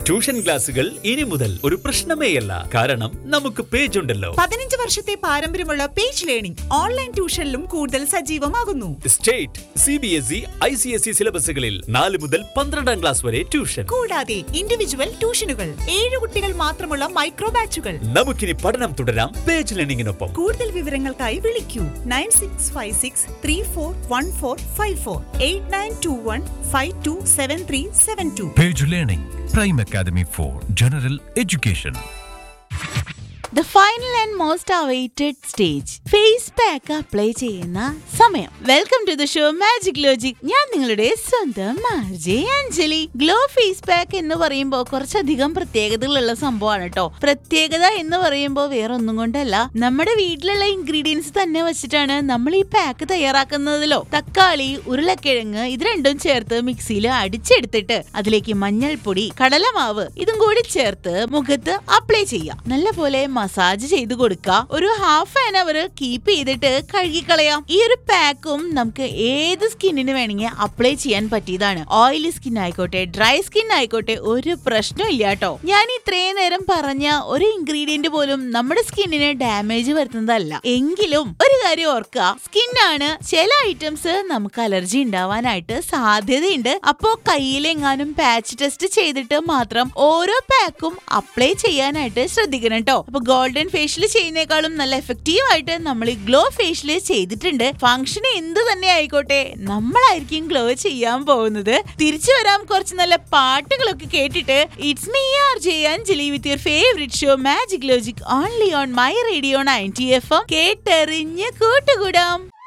Tuition ക്ലാസുകൾ ഇനി മുതൽ ഒരു പ്രശ്നമേയല്ല കാരണം നമുക്ക് പേജ് ഉണ്ടല്ലോ പതിനഞ്ച് വർഷത്തെ പാരമ്പര്യമുള്ള പേജ് ലേണിംഗ് ഓൺലൈൻ ട്യൂഷനിലും കൂടുതൽ സജീവമാകുന്നു state C B S E I C S E സിലബസുകളിൽ നാല് മുതൽ പന്ത്രണ്ടാം ക്ലാസ് വരെ ട്യൂഷൻ കൂടാതെ ഇൻഡിവിജ്വൽ ട്യൂഷനുകൾ ഏഴ് കുട്ടികൾ മാത്രമുള്ള മൈക്രോ ബാച്ചുകൾ നമുക്കിനി പഠനം തുടരാം പേജ് ലേണിംഗിനൊപ്പം കൂടുതൽ വിവരങ്ങൾക്കായി വിളിക്കൂ nine six five six three four one four five four eight nine two one five two seven three seven two Page Learning, Prime Academy for General Education. The final and most awaited stage face pack apply ചെയ്യുന്ന സമയം welcome to the show magic logic ഞാൻ നിങ്ങളുടെ സ്വന്തം മാർജെ Anjali glow face pack എന്ന് പറയുമ്പോൾ കുറച്ചധികം പ്രത്യേകതകളുള്ള സംഭവമാണ് കേട്ടോ പ്രത്യേകത എന്ന് പറയുമ്പോൾ വേറെ ഒന്നും കൊണ്ടല്ല നമ്മുടെ വീട്ടിലുള്ള ഇൻഗ്രീഡിയൻസ് തന്നെ വെച്ചിട്ടാണ് നമ്മൾ ഈ പാക്ക് തയ്യാറാക്കുന്നതിലോ തക്കാളി ഉരുളക്കിഴങ്ങ് ഇത് രണ്ടും ചേർത്ത് മിക്സിയിൽ അടിച്ചെടുത്തിട്ട് അതിലേക്ക് മഞ്ഞൾപ്പൊടി കടലമാവ് ഇതും കൂടി ചേർത്ത് മുഖത്ത് അപ്ലൈ ചെയ്യാം നല്ലപോലെ മസാജ് ചെയ്ത് കൊടുക്കുക ഒരു ഹാഫ് ആൻ അവർ കീപ്പ് ചെയ്തിട്ട് കഴുകിക്കളയാം ഈ ഒരു പാക്കും നമുക്ക് ഏത് സ്കിന്നിന് വേണമെങ്കിൽ അപ്ലൈ ചെയ്യാൻ പറ്റിയതാണ് ഓയിലി സ്കിൻ ആയിക്കോട്ടെ ഡ്രൈ സ്കിൻ ആയിക്കോട്ടെ ഒരു പ്രശ്നം ഇല്ല കേട്ടോ ഞാൻ ഇത്രയും നേരം പറഞ്ഞ ഒരു ഇൻഗ്രീഡിയന്റ് പോലും നമ്മുടെ സ്കിന്നിന് ഡാമേജ് വരുത്തുന്നതല്ല എങ്കിലും ഒരു കാര്യം ഓർക്കുക സ്കിന്നാണ് ചില ഐറ്റംസ് നമുക്ക് അലർജി ഉണ്ടാവാനായിട്ട് സാധ്യതയുണ്ട് അപ്പോ കയ്യിലെങ്ങാനും പാച്ച് ടെസ്റ്റ് ചെയ്തിട്ട് മാത്രം ഓരോ പാക്കും അപ്ലൈ ചെയ്യാനായിട്ട് ശ്രദ്ധിക്കണം കേട്ടോ അപ്പൊ ഗോൾഡൻ ഫേഷ്യൽ ചെയ്യുന്നേക്കാളും നല്ല എഫക്റ്റീവ് ആയിട്ട് നമ്മൾ ഈ ഗ്ലോ ഫേഷ്യൽ ചെയ്തിട്ടുണ്ട് ഫംഗ്ഷൻ എന്ത് തന്നെ ആയിക്കോട്ടെ നമ്മളായിരിക്കും ഗ്ലോ ചെയ്യാൻ പോകുന്നത് തിരിച്ചു വരാം കുറച്ച് നല്ല പാട്ടുകളൊക്കെ കേട്ടിട്ട് it's me R J Anjali with your favourite show magic logic only on my radio ninety F M കേട്ടെറിഞ്ഞ് കൂട്ടുകൂടാം